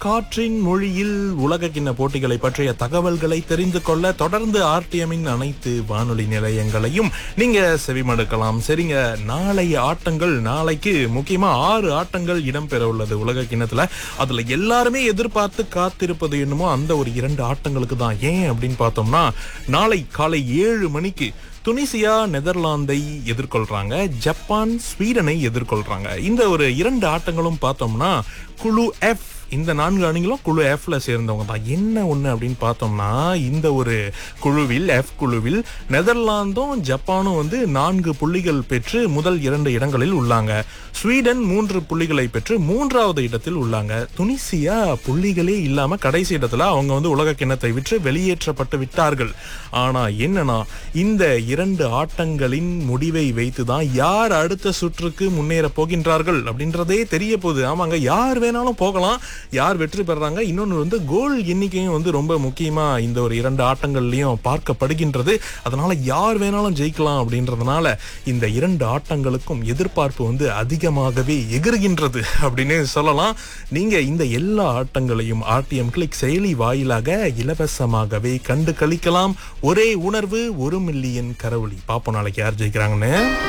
காற்றின் மொழியில் உலக கிண்ண போட்டிகளை பற்றிய தகவல்களை தெரிந்து கொள்ள தொடர்ந்து ஆர்டிஎம்மின் அனைத்து வானொலி நிலையங்களையும் நீங்க செவிமடுக்கலாம் சரிங்க நாளை ஆட்டங்கள் நாளைக்கு முக்கியமா ஆறு ஆட்டங்கள் இடம்பெற உள்ளது உலக கிண்ணத்துல அதுல எல்லாருமே எதிர்பார்த்து காத்திருப்பது என்னமோ அந்த ஒரு இரண்டு ஆட்டங்களுக்கு தான் ஏன் அப்படின்னு பார்த்தோம்னா நாளை காலை ஏழு மணிக்கு துனிசியா நெதர்லாந்தை எதிர்கொள்றாங்க ஜப்பான் ஸ்வீடனை எதிர்கொள்றாங்க இந்த ஒரு இரண்டு ஆட்டங்களும் பார்த்தோம்னா குழு எஃப் இந்த நான்கு அணிகளும் குழு எஃப்ல சேர்ந்தவங்க தான் என்ன ஒண்ணு அப்படின்னு பார்த்தோம்னா இந்த ஒரு குழுவில் எஃப் குழுவில் நெதர்லாந்தும் ஜப்பானும் வந்து நான்கு புள்ளிகள் பெற்று முதல் இரண்டு இடங்களில் உள்ளாங்க ஸ்வீடன் மூன்று புள்ளிகளை பெற்று மூன்றாவது இடத்தில் உள்ளாங்க துனிசியா புள்ளிகளே இல்லாம கடைசி இடத்துல அவங்க வந்து உலக கிண்ணத்தை விற்று வெளியேற்றப்பட்டு விட்டார்கள் ஆனா என்னன்னா இந்த இரண்டு ஆட்டங்களின் முடிவை வைத்துதான் யார் அடுத்த சுற்றுக்கு முன்னேற போகின்றார்கள் அப்படின்றதே தெரிய போகுது ஆமாங்க யார் வேணாலும் போகலாம் யார் வெற்றி பெறாங்க இன்னொன்று வந்து கோல் எண்ணிக்கையும் வந்து ரொம்ப முக்கியமா இந்த ஒரு இரண்டு ஆட்டங்கள்லயும் பார்க்கப்படுகின்றது அதனால யார் வேணாலும் ஜெயிக்கலாம் அப்படின்றதுனால இந்த இரண்டு ஆட்டங்களுக்கும் எதிர்பார்ப்பு வந்து அதிகமாகவே எகிறுகின்றது அப்படின்னு சொல்லலாம் நீங்க இந்த எல்லா ஆட்டங்களையும் ஆர்டிஎம் கிளிக் செயலி வாயிலாக இலவசமாகவே கண்டு கழிக்கலாம் ஒரே உணர்வு ஒரு மில்லியன் கரவொலி பாப்போம் நாளைக்கு யார் ஜெயிக்கிறாங்கன்னு